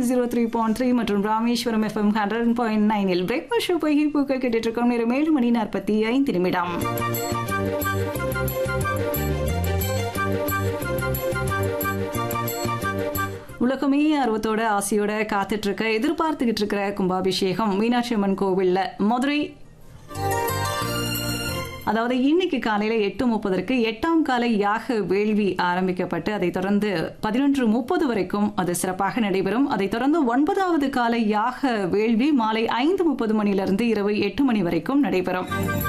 zero three point three மற்றும் Rameswaram FM hundred point நைனில் breakfast show பகி பூக்கள் கேட்டுட்டு இருக்கோம் நேரம் ஏழு மணி நாற்பத்தி ஐந்து நிமிடம் உலகமே ஆர்வத்தோட ஆசையோட காத்துட்டு இருக்க எதிர்பார்த்துக்கிட்டு இருக்கிற கும்பாபிஷேகம் மீனாட்சி அம்மன் கோவில்ல மதுரை அதாவது இன்னைக்கு காலையில எட்டு முப்பதற்கு எட்டாம் கால யாக வேள்வி ஆரம்பிக்கப்பட்டு அதைத் தொடர்ந்து பதினொன்று முப்பது வரைக்கும் அது சிறப்பாக நடைபெறும் அதைத் தொடர்ந்து ஒன்பதாவது கால யாக வேள்வி மாலை ஐந்து முப்பது மணியிலிருந்து இரவு எட்டு மணி வரைக்கும் நடைபெறும்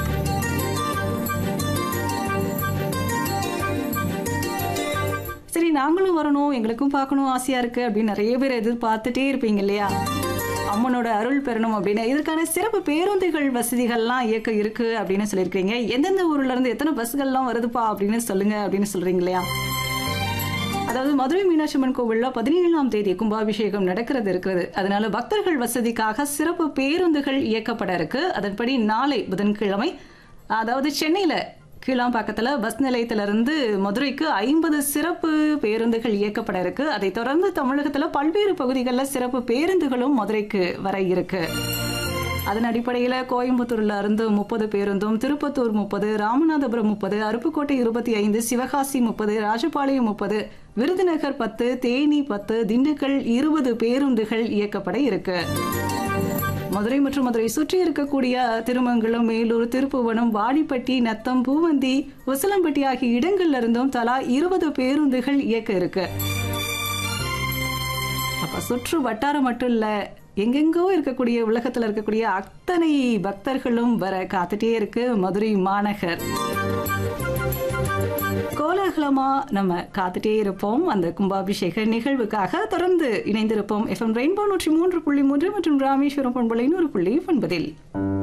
சரி நாங்களும் வரணும் எங்களுக்கும் பார்க்கணும் ஆசையா இருக்கு அப்படின்னு நிறைய பேர் எதிர்பார்த்துட்டே இருப்பீங்க இல்லையா அம்மனோட அருள் பெறணும் அப்படின்னு இதற்கான சிறப்பு பேருந்துகள் வசதிகள்லாம் இயக்க இருக்கு அப்படின்னு சொல்லியிருக்கீங்க எந்தெந்த ஊர்ல இருந்து எத்தனை பஸ்கள்லாம் வருதுப்பா அப்படின்னு சொல்லுங்க அப்படின்னு சொல்றீங்க இல்லையா அதாவது மதுரை மீனாட்சி அம்மன் கோவில்ல பதினேழாம் தேதி கும்பாபிஷேகம் நடக்கிறது இருக்கிறது அதனால பக்தர்கள் வசதிக்காக சிறப்பு பேருந்துகள் இயக்கப்பட இருக்கு அதன்படி நாளை புதன்கிழமை அதாவது சென்னையில கீழாம்பாக்கத்துல பஸ் நிலையத்திலிருந்து மதுரைக்கு ஐம்பது சிறப்பு பேருந்துகள் இயக்கப்பட இருக்கு அதைத் தொடர்ந்து தமிழகத்துல பல்வேறு பகுதிகளில் சிறப்பு பேருந்துகளும் மதுரைக்கு வர இருக்கு அதன் அடிப்படையில் கோயம்புத்தூர்ல இருந்து முப்பது பேருந்தும் திருப்பத்தூர் முப்பது ராமநாதபுரம் முப்பது அருப்புக்கோட்டை இருபத்தி ஐந்து சிவகாசி முப்பது ராஜபாளையம் முப்பது விருதுநகர் பத்து தேனி பத்து திண்டுக்கல் இருபது பேருந்துகள் இயக்கப்பட இருக்கு மதுரை மற்றும் மதுரை சுற்றி இருக்கக்கூடிய திருமங்கலம் மேலூர் திருப்புவனம் வாடிப்பட்டி நத்தம் பூவந்தி உசலம்பட்டி ஆகிய இடங்கள்ல இருந்தும் தலா இருபது பேருந்துகள் இயக்க இருக்கு அப்ப சுற்று வட்டாரம் மட்டும் இல்ல எங்கெங்கோ இருக்கக்கூடிய உலகத்துல இருக்கக்கூடிய அத்தனை பக்தர்களும் வர காத்துட்டே இருக்கு மதுரை மாநகர் கோலாகலமா நம்ம காத்துட்டே இருப்போம் அந்த கும்பாபிஷேக நிகழ்வுக்காக தொடர்ந்து இணைந்திருப்போம் எஃப்எம் ரெயின்போ நூற்றி மூன்று புள்ளி மூன்று மற்றும் ராமேஸ்வரம் பண்பலை நூறு புள்ளி ஒன்பதில்